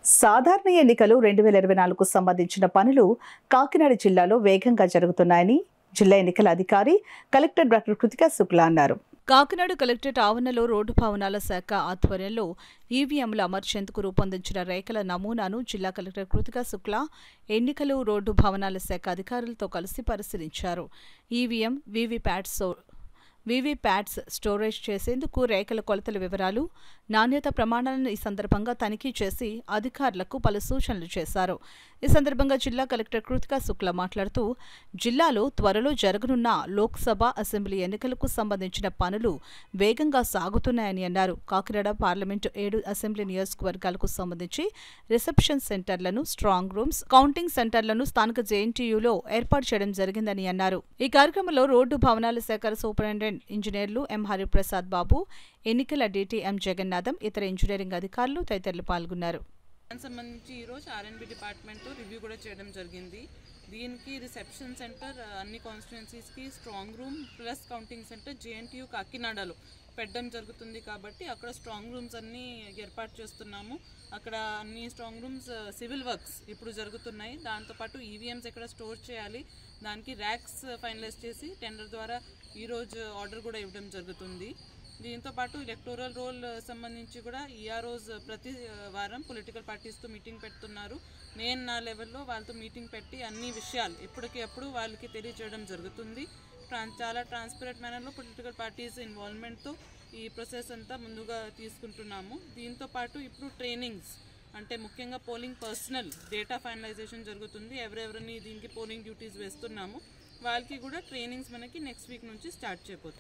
సాధారణ ఎన్నికలు రెండు వేల ఇరవై నాలుగుకు సంబంధించిన పనులు కాకినాడ జిల్లాలో వేగంగా జరుగుతున్నాయని జిల్లా ఎన్నికల అధికారి కలెక్టర్ డాక్టర్ కృతికా శుక్లా అన్నారు కాకినాడ కలెక్టరేట్ ఆవరణలో రోడ్డు భవనాల శాఖ ఆధ్వర్యంలో ఈవీఎంలు అమర్చేందుకు రూపొందించిన రేఖల నమూనాను జిల్లా కలెక్టర్ కృతికా శుక్లా ఎన్నికలు రోడ్డు భవనాల శాఖ అధికారులతో కలిసి పరిశీలించారు ఈవీఎం వీవీప్యాట్స్ వీవీప్యాట్స్ స్టోరేజ్ చేసేందుకు రేఖల కొలతల వివరాలు నాణ్యత ప్రమాణాలను ఈ సందర్భంగా తనిఖీ చేసి అధికారులకు పలు సూచనలు చేశారు ఈ సందర్భంగా జిల్లా కలెక్టర్ కృతికా శుక్లా మాట్లాడుతూ జిల్లాలో త్వరలో జరగనున్న లోక్సభ అసెంబ్లీ ఎన్నికలకు సంబంధించిన పనులు వేగంగా సాగుతున్నాయని అన్నారు కాకినాడ పార్లమెంటు ఏడు అసెంబ్లీ నియోజకవర్గాలకు సంబంధించి రిసెప్షన్ సెంటర్లను స్ట్రాంగ్ రూమ్స్ కౌంటింగ్ సెంటర్లను స్థానిక జేఎన్టీయూలో ఏర్పాటు చేయడం జరిగిందని అన్నారు ఈ కార్యక్రమంలో రోడ్డు భవనాల శాఖ సూపరింటెండెంట్ ఇంజనీర్లు ఎం హరిప్రసాద్ బాబు ఎన్నికల డీటీ ఎం జగన్నాథం ఇతర ఇంజనీరింగ్ అధికారులు తదితరులు పాల్గొన్నారు దానికి సంబంధించి ఈరోజు ఆర్ఎన్బి డిపార్ట్మెంట్ రివ్యూ కూడా చేయడం జరిగింది దీనికి రిసెప్షన్ సెంటర్ అన్ని కాన్స్టిట్యున్సీస్కి strong room plus counting centre JNTU కాకినాడలో పెట్టడం జరుగుతుంది కాబట్టి అక్కడ స్ట్రాంగ్ రూమ్స్ అన్నీ ఏర్పాటు చేస్తున్నాము అక్కడ అన్ని స్ట్రాంగ్ రూమ్స్ సివిల్ వర్క్స్ ఇప్పుడు జరుగుతున్నాయి దాంతోపాటు ఈవీఎంస్ ఎక్కడ స్టోర్ చేయాలి దానికి ర్యాక్స్ ఫైనలైజ్ చేసి టెండర్ ద్వారా ఈరోజు ఆర్డర్ కూడా ఇవ్వడం జరుగుతుంది దీంతో పాటు ఎలక్టోరల్ రోల్ సంబంధించి కూడా ఈఆర్ఓస్ ప్రతి ఆ, వారం పొలిటికల్ పార్టీస్తో మీటింగ్ పెడుతున్నారు నేను నా లెవెల్లో వాళ్ళతో మీటింగ్ పెట్టి అన్ని విషయాలు ఎప్పటికి ఎప్పుడు వాళ్ళకి తెలియజేయడం జరుగుతుంది ట్రాన్- చాలా ట్రాన్స్పరెంట్ మేనర్లో పొలిటికల్ పార్టీస్ ఇన్వాల్వ్మెంట్తో ఈ ప్రాసెస్ అంతా ముందుగా తీసుకుంటున్నాము దీంతో పాటు ఇప్పుడు ట్రైనింగ్స్ అంటే ముఖ్యంగా పోలింగ్ పర్సనల్ డేటా ఫైనలైజేషన్ జరుగుతుంది ఎవరెవరిని దీనికి పోలింగ్ డ్యూటీస్ వేస్తున్నాము వాళ్ళకి కూడా ట్రైనింగ్స్ మనకి నెక్స్ట్ వీక్ నుంచి స్టార్ట్ చేయబోతుంది